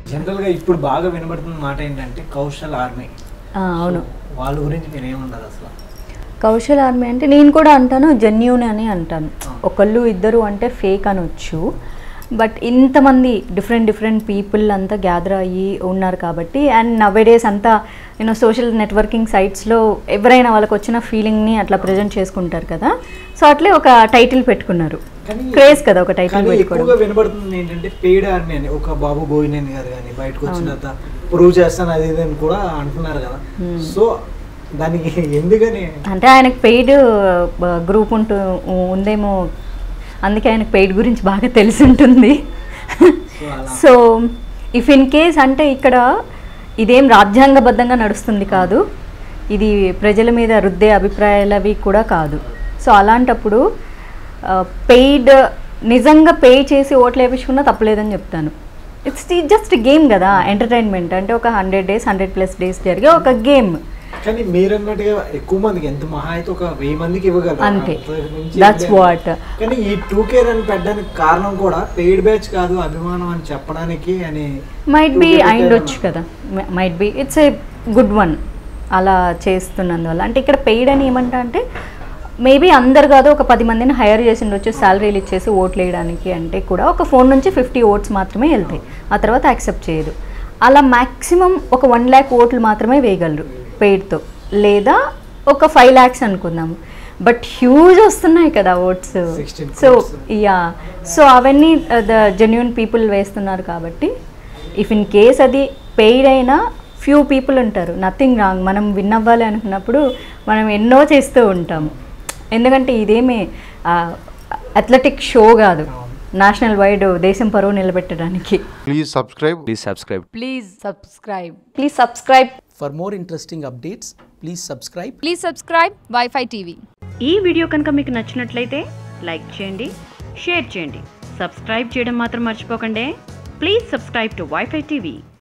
జనరల్గా ఇప్పుడు బాగా వినబడుతున్న మాట ఏంటంటే కౌశల్ ఆర్మీ ఆ, అవును వాళ్ళ గురించి మీరు ఏమన్నారు అసలు కౌశల్ ఆర్మీ అంటే నేను కూడా అంటాను జెన్యూన్ అని అంటాను ఒకళ్ళు ఇద్దరు అంటే ఫేక్ అనొచ్చు బట్ ఇంతమంది డిఫరెంట్ డిఫరెంట్ పీపుల్ అంతా గ్యాదర్ అయ్యి ఉన్నారు కాబట్టి అండ్ నవేడేస్ అంతా యూనో సోషల్ నెట్వర్కింగ్ సైట్స్లో ఎవరైనా వాళ్ళకి వచ్చిన ఫీలింగ్ని అట్లా ప్రజెంట్ చేసుకుంటారు కదా సో అట్లే ఒక టైటిల్ పెట్టుకున్నారు కానీ క్రేజ్ కదా ఒక టైటిల్ కానీ పెట్టుకోవడం ఎక్కువగా వినబడుతుంది ఏంటంటే పెయిడ్ ఆర్మీ అని ఒక బాబు బోయినేని గారు కానీ బయటకు వచ్చిన తర్వాత ప్రూవ్ చేస్తాను అది ఇది అని కూడా అంటున్నారు కదా సో దానికి ఎందుకని అంటే ఆయనకు పెయిడ్ గ్రూప్ ఉంటూ ఉందేమో అందుకే ఆయనకు పెయిడ్ గురించి బాగా తెలిసి ఉంటుంది సో అలా సో ఇఫ్ ఇన్ కేస్ అంటే ఇక్కడ ఇదేం రాజ్యాంగబద్ధంగా నడుస్తుంది కాదు ఇది ప్రజల మీద రుద్దే అభిప్రాయాలవి కూడా కాదు సో అలాంటప్పుడు పెయిడ్ నిజంగా పే చేసి ఓట్లు వేయించుకున్నా తప్పలేదని చెప్తాను ఇట్స్ జస్ట్ గేమ్ కదా ఎంటర్టైన్మెంట్ అంటే ఒక hundred days hundred plus days జరిగే ఒక గేమ్ కానీ మీరు అన్నట్టుగా ఎక్కువ మందికి ఎంత మహా అయితే ఒక వెయ్యి మందికి ఇవ్వగలరు అంతే. అంతకు మించి That's ఇవ్వలేరు. what. కానీ ఈ టూ కే రన్ పెట్టడానికి కారణం కూడా పెయిడ్ బ్యాచ్ కాదు అభిమానం అని చెప్పడానికి అని మైట్ బి 2K అయిండొచ్చు పెట్టారు. కదా might be it's a good one అలా చేస్తున్నందువల్ల అంటే ఇక్కడ పెయిడ్ అని ఏమంటా అంటే మేబీ అందరు కాదు ఒక పది మందిని హైర్ చేసి ఉండొచ్చు శాలరీలు ఇచ్చేసి ఓట్లు వేయడానికి అంటే కూడా ఒక ఫోన్ నుంచి ఫిఫ్టీ ఓట్స్ మాత్రమే వెళ్తాయి ఆ తర్వాత యాక్సెప్ట్ చేయదు అలా మ్యాక్సిమం ఒక వన్ ల్యాక్ ఓట్లు మాత్రమే వేయగలరు పెయిడ్తో లేదా ఒక ఫైవ్ ల్యాక్స్ అనుకుందాము బట్ హ్యూజ్ వస్తున్నాయి కదా votes 16 so crores. Yeah so అవన్నీ ద జెన్యున్ పీపుల్ వేస్తున్నారు కాబట్టి ఇఫ్ ఇన్ కేస్ అది పెయిడ్ అయినా ఫ్యూ పీపుల్ ఉంటారు నథింగ్ రాంగ్ మనం విన్ అవ్వాలి అనుకున్నప్పుడు మనం ఎన్నో చేస్తూ ఉంటాము ఎందుకంటే ఇదేమి అథ్లెటిక్ షో కాదు నేషనల్ వైడ్ దేశం పరువు నిలబెట్టడానికి Please subscribe. Please subscribe. Please subscribe. Please subscribe For more interesting updates, please subscribe Please subscribe Wi-Fi TV. ఈ వీడియో కనుక మీకు నచ్చినట్లయితే లైక్ చేయండి షేర్ చేయండి సబ్స్క్రైబ్ చేయడం మాత్రం మర్చిపోకండి please subscribe to WiFi TV